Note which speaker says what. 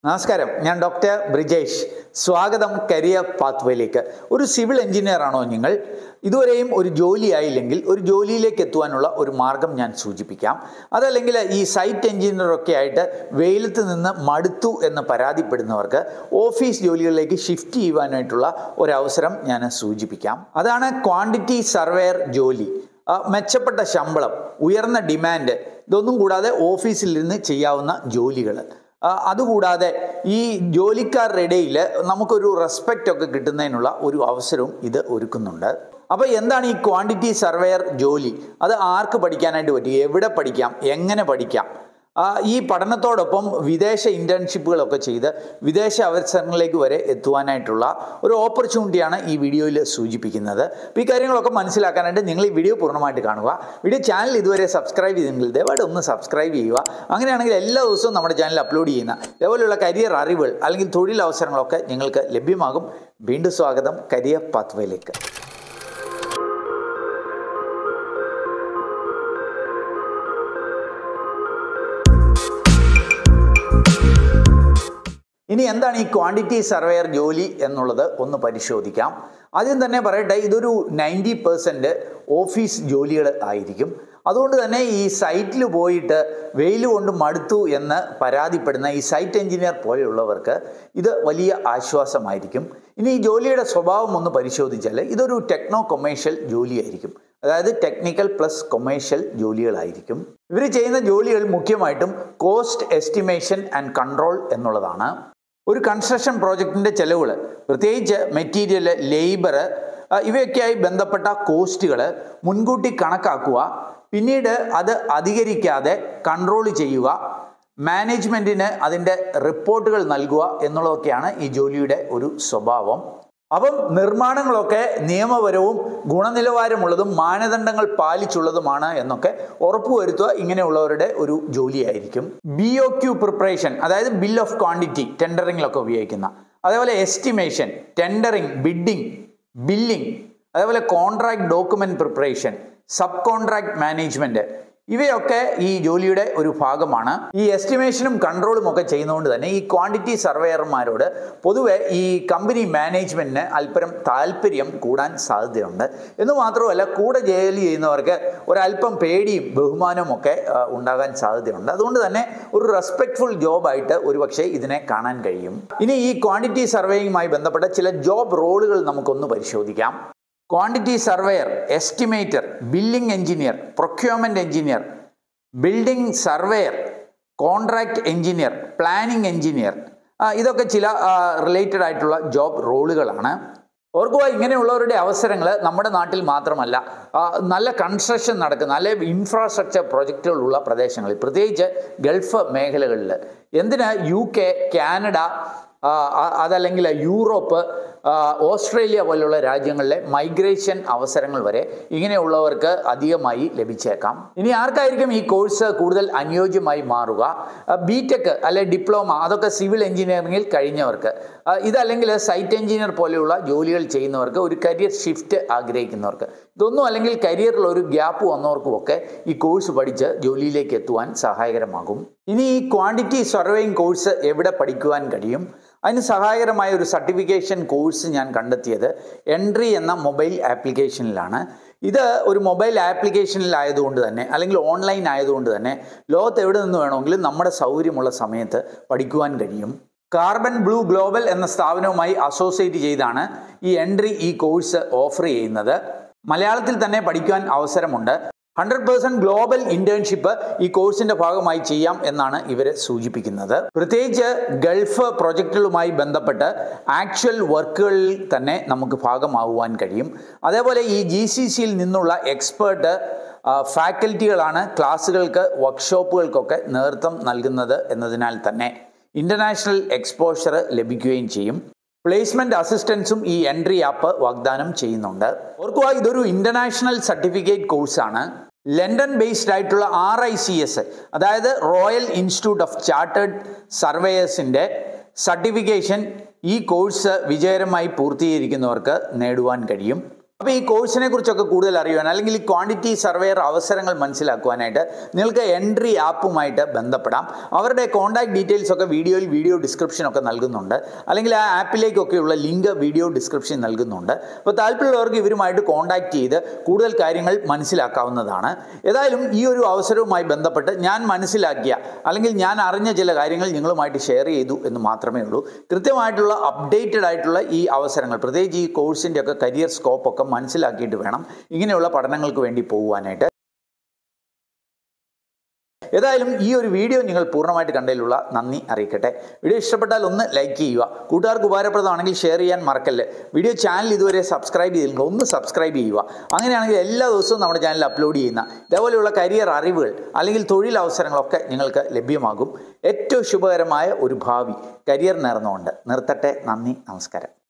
Speaker 1: നമസ്കാരം ഞാൻ ഡോക്ടർ ബ്രിജേഷ് സ്വാഗതം കരിയർ പാത്വേയിലേക്ക് ഒരു സിവിൽ എഞ്ചിനീയർ ആണോ നിങ്ങൾ ഇതുവരെയും ഒരു ജോലി ആയില്ലെങ്കിൽ ഒരു ജോലിയിലേക്ക് എത്തുവാനുള്ള ഒരു മാർഗം ഞാൻ സൂചിപ്പിക്കാം അതല്ലെങ്കിൽ ഈ സൈറ്റ് എഞ്ചിനീയറൊക്കെ ആയിട്ട് വെയിലത്ത് നിന്ന് മടുത്തു എന്ന് പരാതിപ്പെടുന്നവർക്ക് ഓഫീസ് ജോലികളിലേക്ക് ഷിഫ്റ്റ് ചെയ്യുവാനായിട്ടുള്ള ഒരവസരം ഞാൻ സൂചിപ്പിക്കാം അതാണ് ക്വാണ്ടിറ്റി സർവേയർ ജോലി ആ, മെച്ചപ്പെട്ട ശമ്പളം ഉയർന്ന ഡിമാൻഡ് ഇതൊന്നും കൂടാതെ ഓഫീസിൽ ഇരുന്ന് ചെയ്യാവുന്ന ജോലികൾ ആ, അതുകൂടാതെ ഈ ജോലിക്കാരുടെ ഇടയിൽ നമുക്കൊരു റെസ്പെക്റ്റ് ഒക്കെ കിട്ടുന്നതിനുള്ള ഒരു അവസരവും ഇത് ഒരുക്കുന്നുണ്ട് അപ്പോൾ എന്താണ് ഈ ക്വാണ്ടിറ്റി സർവേയർ ജോലി അത് ആർക്ക് പഠിക്കാനായിട്ട് പറ്റും എവിടെ പഠിക്കാം എങ്ങനെ പഠിക്കാം ആ, ഈ പഠനത്തോടൊപ്പം വിദേശ ഇൻറ്റേൺഷിപ്പുകളൊക്കെ ചെയ്ത് വിദേശ അവസരങ്ങളിലേക്ക് വരെ എത്തുവാനായിട്ടുള്ള ഒരു ഓപ്പർച്യൂണിറ്റിയാണ് ഈ വീഡിയോയിൽ സൂചിപ്പിക്കുന്നത് അപ്പോൾ ഈ കാര്യങ്ങളൊക്കെ മനസ്സിലാക്കാനായിട്ട് നിങ്ങൾ ഈ വീഡിയോ പൂർണ്ണമായിട്ട് കാണുക വീഡിയോ ചാനൽ ഇതുവരെ സബ്സ്ക്രൈബ് ചെയ്തെങ്കിൽ ദയവായിട്ട് ഒന്ന് സബ്സ്ക്രൈബ് ചെയ്യുക അങ്ങനെയാണെങ്കിൽ എല്ലാ ദിവസവും നമ്മുടെ ചാനൽ അപ്ലോഡ് ചെയ്യുന്ന ഇതേപോലെയുള്ള കരിയർ അറിവുകൾ അല്ലെങ്കിൽ തൊഴിൽ അവസരങ്ങളൊക്കെ നിങ്ങൾക്ക് ലഭ്യമാകും വീണ്ടും സ്വാഗതം കരിയർ പാത്വേയിലേക്ക് ഇനി എന്താണ് ഈ ക്വാണ്ടിറ്റി സർവേയർ ജോലി എന്നുള്ളത് ഒന്ന് പരിശോധിക്കാം ആദ്യം തന്നെ പറയട്ടെ ഇതൊരു നയൻറ്റി പെർസെൻറ്റ് ഓഫീസ് ജോലികൾ ആയിരിക്കും അതുകൊണ്ട് തന്നെ ഈ സൈറ്റിൽ പോയിട്ട് വെയിൽ കൊണ്ട് മടുത്തു എന്ന് പരാതിപ്പെടുന്ന ഈ സൈറ്റ് എഞ്ചിനീയർ പോലെയുള്ളവർക്ക് ഇത് വലിയ ആശ്വാസമായിരിക്കും ഇനി ഈ ജോലിയുടെ സ്വഭാവം ഒന്ന് പരിശോധിച്ചാൽ ഇതൊരു ടെക്നോ കൊമേഴ്ഷ്യൽ ജോലിയായിരിക്കും അതായത് ടെക്നിക്കൽ പ്ലസ് കൊമേഴ്ഷ്യൽ ജോലികളായിരിക്കും ഇവർ ചെയ്യുന്ന ജോലികൾ മുഖ്യമായിട്ടും കോസ്റ്റ് എസ്റ്റിമേഷൻ ആൻഡ് കൺട്രോൾ എന്നുള്ളതാണ് ഒരു കൺസ്ട്രക്ഷൻ പ്രോജക്റ്റിൻ്റെ ചെലവുകൾ പ്രത്യേകിച്ച് മെറ്റീരിയൽ ലേബർ ഇവയൊക്കെയായി ബന്ധപ്പെട്ട കോസ്റ്റുകൾ മുൻകൂട്ടി കണക്കാക്കുക പിന്നീട് അത് അധികരിക്കാതെ കൺട്രോൾ ചെയ്യുക മാനേജ്മെൻറ്റിന് അതിൻ്റെ റിപ്പോർട്ടുകൾ നൽകുക എന്നുള്ളതൊക്കെയാണ് ഈ ജോലിയുടെ ഒരു സ്വഭാവം അപ്പം നിർമ്മാണങ്ങളൊക്കെ നിയമപരവും ഗുണനിലവാരമുള്ളതും മാനദണ്ഡങ്ങൾ പാലിച്ചുള്ളതുമാണ് എന്നൊക്കെ ഉറപ്പുവരുത്തുക ഇങ്ങനെയുള്ളവരുടെ ഒരു ജോലിയായിരിക്കും ബി ഒ ക്യു പ്രിപ്പറേഷൻ അതായത് ബിൽ ഓഫ് ക്വാണ്ടിറ്റി ടെൻഡറിങ്ങിലൊക്കെ ഉപയോഗിക്കുന്ന അതേപോലെ എസ്റ്റിമേഷൻ ടെൻഡറിങ് ബിഡിങ് ബില്ലിംഗ് അതേപോലെ contract document preparation sub contract management ഇവയൊക്കെ ഈ ജോലിയുടെ ഒരു ഭാഗമാണ് ഈ എസ്റ്റിമേഷനും കൺട്രോളും ഒക്കെ ചെയ്യുന്നതുകൊണ്ട് തന്നെ ഈ ക്വാണ്ടിറ്റി സർവേയർമാരോട് പൊതുവെ ഈ കമ്പനി മാനേജ്മെന്റിന് അല്പം താല്പര്യം കൂടാൻ സാധ്യതയുണ്ട് എന്ന് മാത്രമല്ല കൂടെ ജോലി ചെയ്യുന്നവർക്ക് ഒരല്പം പേടിയും ബഹുമാനവും ഒക്കെ ആ, ഉണ്ടാകാൻ സാധ്യതയുണ്ട് അതുകൊണ്ട് തന്നെ ഒരു റെസ്പെക്ട്ഫുൾ ജോബായിട്ട് ഒരുപക്ഷെ ഇതിനെ കാണാൻ കഴിയും ഇനി ഈ ക്വാണ്ടിറ്റി സർവേയുമായി ബന്ധപ്പെട്ട ചില ജോബ് റോളുകൾ നമുക്കൊന്ന് പരിശോധിക്കാം quantity surveyor estimator billing engineer procurement engineer building surveyor contract engineer planning engineer ഇതൊക്കെ ചില റിലേറ്റഡ് ആയിട്ടുള്ള ജോബ് റോളുകളാണ് ഓർക്കുക ഇങ്ങനെയുള്ളവരുടെ അവസരങ്ങൾ നമ്മുടെ നാട്ടിൽ മാത്രമല്ല ആ, നല്ല കൺസ്ട്രക്ഷൻ നടക്കുന്ന നല്ല ഇൻഫ്രാസ്ട്രക്ചർ പ്രൊജക്റ്റുകളുള്ള പ്രദേശങ്ങളിൽ പ്രത്യേകിച്ച് ഗൾഫ് മേഖലകളിൽ എന്തിന് യു കെ കാനഡ ആ, അ- അതല്ലെങ്കിൽ യൂറോപ്പ് ആ, ഓസ്ട്രേലിയ പോലുള്ള രാജ്യങ്ങളിലെ മൈഗ്രേഷൻ അവസരങ്ങൾ വരെ ഇങ്ങനെയുള്ളവർക്ക് അധികമായി ലഭിച്ചേക്കാം ഇനി ആർക്കായിരിക്കും ഈ കോഴ്സ് കൂടുതൽ അനുയോജ്യമായി മാറുക ബി ടെക് അല്ലെ ഡിപ്ലോമ അതൊക്കെ സിവിൽ എഞ്ചിനീയറിംഗിൽ കഴിഞ്ഞവർക്ക് ആ, ഇതല്ലെങ്കിൽ സൈറ്റ് എഞ്ചിനീയർ പോലെയുള്ള ജോലികൾ ചെയ്യുന്നവർക്ക് ഒരു കരിയർ ഷിഫ്റ്റ് ആഗ്രഹിക്കുന്നവർക്ക് ഇതൊന്നും അല്ലെങ്കിൽ കരിയറിൽ ഒരു ഗ്യാപ്പ് വന്നവർക്കും ഒക്കെ ഈ കോഴ്സ് പഠിച്ച് ജോലിയിലേക്ക് എത്തുവാൻ സഹായകരമാകും ഇനി ഈ ക്വാണ്ടിറ്റി സർവേയിങ് കോഴ്സ് എവിടെ പഠിക്കുവാൻ കഴിയും അതിന് സഹായകരമായ ഒരു സർട്ടിഫിക്കേഷൻ കോഴ്സ് ഞാൻ കണ്ടെത്തിയത് എൻട്രി എന്ന മൊബൈൽ ആപ്ലിക്കേഷനിലാണ് ഇത് ഒരു മൊബൈൽ ആപ്ലിക്കേഷനിലായതുകൊണ്ട് തന്നെ അല്ലെങ്കിൽ ഓൺലൈൻ ആയതുകൊണ്ട് തന്നെ ലോകത്ത് എവിടെ നിന്ന് വേണമെങ്കിലും നമ്മുടെ സൗകര്യമുള്ള സമയത്ത് പഠിക്കുവാൻ കഴിയും കാർബൺ ബ്ലൂ ഗ്ലോബൽ എന്ന സ്ഥാപനവുമായി അസോസിയേറ്റ് ചെയ്താണ് ഈ എൻട്രി ഈ കോഴ്സ് ഓഫർ ചെയ്യുന്നത് മലയാളത്തിൽ തന്നെ പഠിക്കുവാൻ അവസരമുണ്ട് ഹൺഡ്രഡ് പേഴ്സൻറ്റ് ഗ്ലോബൽ ഇന്റേൺഷിപ്പ് ഈ കോഴ്സിന്റെ ഭാഗമായി ചെയ്യാം എന്നാണ് ഇവർ സൂചിപ്പിക്കുന്നത് പ്രത്യേകിച്ച് ഗൾഫ് പ്രൊജക്റ്റുകളുമായി ബന്ധപ്പെട്ട് ആക്ച്വൽ വർക്കുകളിൽ തന്നെ നമുക്ക് ഭാഗമാവുവാൻ കഴിയും അതേപോലെ ഈ ജി സി സിയിൽ നിന്നുള്ള എക്സ്പേർട്ട് ഫാക്കൽറ്റികളാണ് ക്ലാസ്സുകൾക്ക് വർക്ക്ഷോപ്പുകൾക്കൊക്കെ നേതൃത്വം നൽകുന്നത് എന്നതിനാൽ തന്നെ ഇന്റർനാഷണൽ എക്സ്പോഷർ ലഭിക്കുകയും ചെയ്യും പ്ലേസ്മെന്റ് അസിസ്റ്റൻസും ഈ എൻട്രി ആപ്പ് വാഗ്ദാനം ചെയ്യുന്നുണ്ട് ഓർക്കുക ഇതൊരു ഇന്റർനാഷണൽ സർട്ടിഫിക്കറ്റ് കോഴ്സാണ് ലണ്ടൻ ബേസ്ഡ് ആയിട്ടുള്ള ആർ ഐ സി എസ് അതായത് റോയൽ ഇൻസ്റ്റിറ്റ്യൂട്ട് ഓഫ് ചാർട്ടേഡ് സർവേയേഴ്സിൻ്റെ സർട്ടിഫിക്കേഷൻ ഈ കോഴ്സ് വിജയകരമായി പൂർത്തീകരിക്കുന്നവർക്ക് നേടുവാൻ കഴിയും അപ്പോൾ ഈ കോഴ്സിനെ കുറിച്ചൊക്കെ കൂടുതൽ അറിയുവാൻ അല്ലെങ്കിൽ ഈ ക്വാണ്ടിറ്റി സർവേയർ അവസരങ്ങൾ മനസ്സിലാക്കുവാനായിട്ട് നിങ്ങൾക്ക് എൻട്രി ആപ്പുമായിട്ട് ബന്ധപ്പെടാം അവരുടെ കോൺടാക്ട് ഡീറ്റെയിൽസ് ഒക്കെ വീഡിയോയിൽ വീഡിയോ ഡിസ്ക്രിപ്ഷനൊക്കെ നൽകുന്നുണ്ട് അല്ലെങ്കിൽ ആ ആപ്പിലേക്കൊക്കെയുള്ള ലിങ്ക് വീഡിയോ ഡിസ്ക്രിപ്ഷൻ നൽകുന്നുണ്ട് അപ്പോൾ താല്പര്യമുള്ളവർക്ക് ഇവരുമായിട്ട് കോൺടാക്ട് ചെയ്ത് കൂടുതൽ കാര്യങ്ങൾ മനസ്സിലാക്കാവുന്നതാണ് ഏതായാലും ഈ ഒരു അവസരവുമായി ബന്ധപ്പെട്ട് ഞാൻ മനസ്സിലാക്കിയ അല്ലെങ്കിൽ ഞാൻ അറിഞ്ഞ ചില കാര്യങ്ങൾ നിങ്ങളുമായിട്ട് ഷെയർ ചെയ്തു എന്ന് മാത്രമേ ഉള്ളൂ കൃത്യമായിട്ടുള്ള അപ്ഡേറ്റഡ് ആയിട്ടുള്ള ഈ അവസരങ്ങൾ പ്രത്യേകിച്ച് ഈ കോഴ്സിൻ്റെ ഒക്കെ കരിയർ സ്കോപ്പ് ഒക്കെ മനസ്സിലാക്കിയിട്ട് വേണം ഇങ്ങനെയുള്ള പഠനങ്ങൾക്ക് വേണ്ടി പോകുവാനായിട്ട് ഏതായാലും ഈ ഒരു വീഡിയോ നിങ്ങൾ പൂർണ്ണമായിട്ട് കണ്ടതിലുള്ള നന്ദി അറിയിക്കട്ടെ വീഡിയോ ഇഷ്ടപ്പെട്ടാൽ ഒന്ന് ലൈക്ക് ചെയ്യുക കൂട്ടുകാർക്ക് ഉപകാരപ്രദമാണെങ്കിൽ ഷെയർ ചെയ്യാൻ മറക്കല്ലേ വീഡിയോ ചാനൽ ഇതുവരെ സബ്സ്ക്രൈബ് ചെയ്തില്ലെങ്കിൽ ഒന്ന് സബ്സ്ക്രൈബ് ചെയ്യുക അങ്ങനെയാണെങ്കിൽ എല്ലാ ദിവസവും നമ്മുടെ ചാനലിൽ അപ്ലോഡ് ചെയ്യുന്ന ഇതേപോലെയുള്ള കരിയർ അറിവുകൾ അല്ലെങ്കിൽ തൊഴിലവസരങ്ങളൊക്കെ നിങ്ങൾക്ക് ലഭ്യമാകും ഏറ്റവും ശുഭകരമായ ഒരു ഭാവി കരിയർ നേർന്നുകൊണ്ട് നിർത്തട്ടെ നന്ദി നമസ്കാരം